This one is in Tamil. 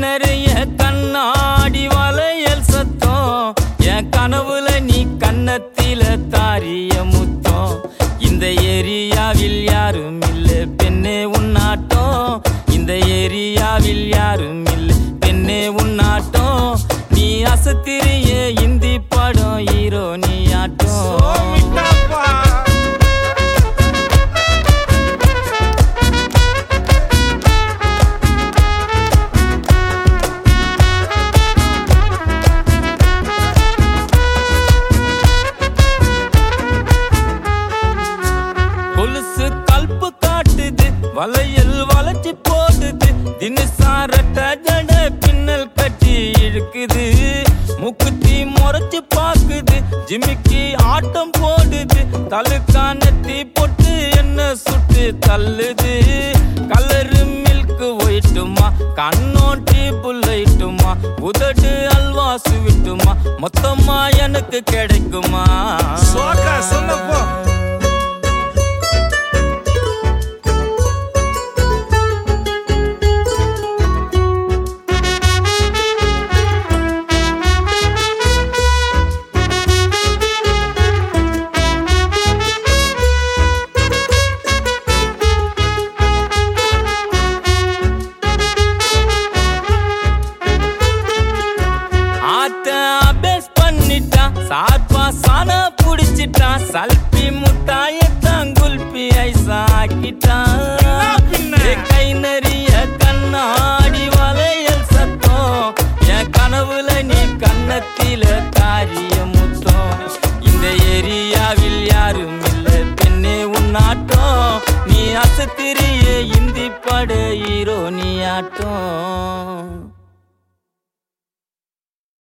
நிறைய கண்ணாடி வளையல் சத்தம் என் கனவுல நீ கன்னத்தில தாரிய முத்தம் இந்த ஏரியாவில் யாரும் இல்ல பெண்ணே உன்னாட்டம் இந்த ஏரியாவில் யாரும் இல்ல பெண்ணே உன்னாட்டம் நீ அசத்திரிய இந்தி படம் ஹீரோ நீ ஆட்டம் சோமிட்டாப்பா கொலுசு கல்பு காட்டுது வளையல் வளைச்சு போடுது தினசாரட்ட ஜட பின்னல் கட்டி இழுக்குது முக்குத்தி முறைச்சு பாக்குது ஜிமிக்கி ஆட்டம் போடுது தலுக்கானத்தி போட்டு என்ன சுட்டு தள்ளுது கலரு மில்க் ஒயிட்டுமா கண்ணோட்டி புல்லைட்டுமா உதடு அல்வா சுவிட்டுமா மொத்தமா எனக்கு கிடைக்குமா சோக்கா சொல்லப்போ ஆட்ட அபேஸ் பண்ணிட்டான் சார்பா சானா புடிச்சிட்டான் சல்பி முட்டாயத்தான் குல்பி ஐசா ஆக்கிட்டான் பின்ன? என் கை நிறைய கண்ணாடி வளையல் சத்தம் என் கனவுல நீ கன்னத்தில காரிய முத்தம் இந்த ஏரியாவில் யாரும் இல்ல பெண்ணே உன்னாட்டம் நீ அசத்திரிய இந்தி பட ஹீரோ நீ ஆட்டம்